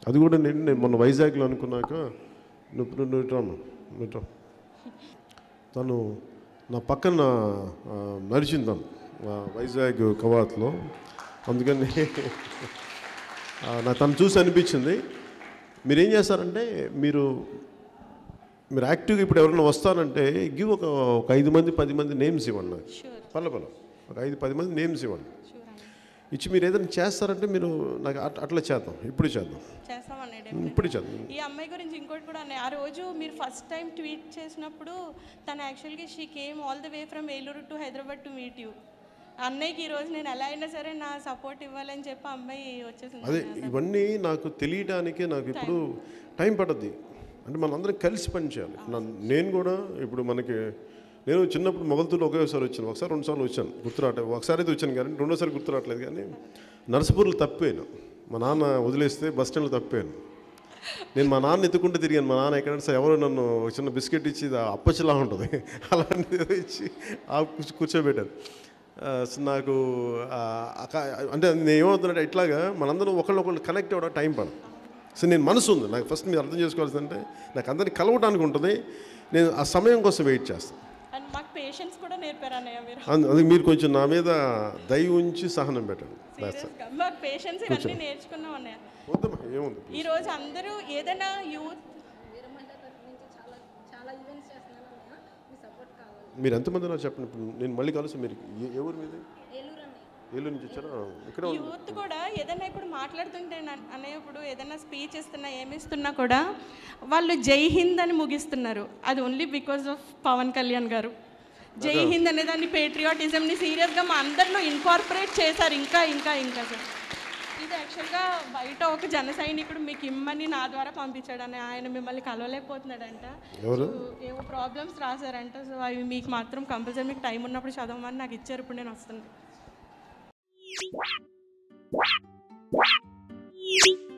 అది కూడా నేను నేను మొన్న వైజాగ్లో అనుకున్నాక నువ్వు నువ్వు నువ్వు ఇటు రామ్మా, నువ్వు ఇటు రా. తను నా పక్కన ఆ, నడిచింది తను ఆ, వైజాగ్ కవాత్లో అందుకని ఆ, నా తను చూసి అనిపించింది మీరు ఏం చేస్తారంటే మీరు మీరు యాక్టివ్గా ఇప్పుడు ఎవరైనా వస్తారంటే గివ్ ఒక ఒక ఐదు మంది పది మంది నేమ్స్ ఇవ్వండి నాకు షూర్ పల్ల పల్ల ఒక ఐదు పది మంది నేమ్స్ ఇవ్వండి షూర్ అన్న ఇచ్చి మీరు ఏదైనా చేస్తారంటే మీరు నాకు అట్- అట్లా చేద్దాం ఇప్పుడు చేద్దాం చేస్తామన్న definitely. ఇప్పుడు చేద్దాం ఈ అమ్మాయి గురించి ఇంకోటి కూడా అన్నయ్య ఆ రోజు మీరు ఫస్ట్ టైం ట్వీట్ చేసినప్పుడు తను యాక్చువల్గా she came all the way from Eluru to Hyderabad to meet you అన్నయ్యకి ఈ రోజు నేను ఎలా అయినా సరే నా సపోర్ట్ ఇవ్వాలని చెప్పి ఆ అమ్మాయి వచ్చేసింది అదే ఇవన్నీ నాకు తెలియడానికే నాకు ఇప్పుడు టైం పడుద్ది అంటే మనందరం కలిసి పని చేయాలి నా- నేను కూడా ఇప్పుడు మనకి నేను చిన్నప్పుడు మొగల్తూరులో ఒకేసారి వచ్చాను ఒకసారి రెండు సార్లు వచ్చాను గుర్తురాట ఒకసారి అయితే వచ్చాను కానీ రెండోసారి గుర్తురావట్లేదు కానీ నర్సపూర్లో తప్పాను మా నాన్న వదిలేస్తే బస్ స్టాండ్లో తప్పాను నేను మా నాన్న ఎత్తుకుంటూ తిరిగాను మా నాన్న ఎక్కడ సార్ ఎవరో నన్ను ఒక చిన్న బిస్కెట్ ఇచ్చి ఇది అప్పచ్చిలా ఉంటుంది అలాంటిది ఏదో ఇచ్చి ఆ కూర్చో కూర్చోబెట్టాను ఆ, సో నాకు ఆ, అక- అంటే నేను ఏమవుతుందంటే ఇట్లాగా మనందరం ఒకళ్ళొకళ్ళు కనెక్ట్ అవ్వడం టైం పడదు సో నేను మనసు ఉంది నాకు ఫస్ట్ మీరు అర్థం చేసుకోవాల్సిందంటే నాకు అందరినీ కలవడానికి ఉంటుంది నేను ఆ సమయం కోసం వెయిట్ చేస్తాను అండ్ మాకు పేషెన్స్ కూడా నేర్పారు అన్నయ్య మీరు అందు అందుకే మీరు కొంచెం నా మీద దయ ఉంచి సహనం పెట్టండి సీరియస్గా మాకు పేషెన్స్ ఇవన్నీ నేర్చుకున్నాం అన్నయ్య వద్దమ్మా ఏముంది ఈ రోజు అందరూ ఏదైనా యూత్ వీరమహిళ తరఫు నుంచి చాలా చాలా ఈవెంట్స్ చేస్తున్నాను అన్నయ్య మీ సపోర్ట్ కావాలి మీరు ఎంతమంది నాకు చెప్పండి ఇప్పుడు నేను మళ్ళీ కలుస్తాను మీరు ఏ- ఎవరు మీది ఏలూరు అన్నయ్య ఏలూరు నుంచి వచ్చారా ఇక్కడ యూత్ కూడా ఏదైనా ఇప్పుడు మాట్లాడుతుంటే నా- అనే ఇప్పుడు ఏదైనా స్పీచ్ ఇస్తున్నా ఏమి ఇస్తున్నా కూడా వాళ్ళు జై హింద్ అని ముగిస్తున్నారు అది only because of Pawan Kalyan garu Jai Hind అనే దాన్ని పేట్రియాటిజంని సీరియస్గా మా అందరిలో ఇన్కార్పొరేట్ చేశారు ఇంకా ఇంకా ఇంకా సార్ ఇది యాక్చువల్గా బయట ఒక జన సైనికుడు మీకు ఇమ్మని నా ద్వారా పంపించాడు అని ఆయన మిమ్మల్ని కలవలేకపోతున్నాడంట ఎవరు సో ఏవో ప్రాబ్లమ్స్ రాశారంట సో అవి మీకు మాత్రం కంపల్సరీ మీకు టైం ఉన్నప్పుడు చదవమని నాకు ఇచ్చారు ఇప్పుడు నేను వస్తుంది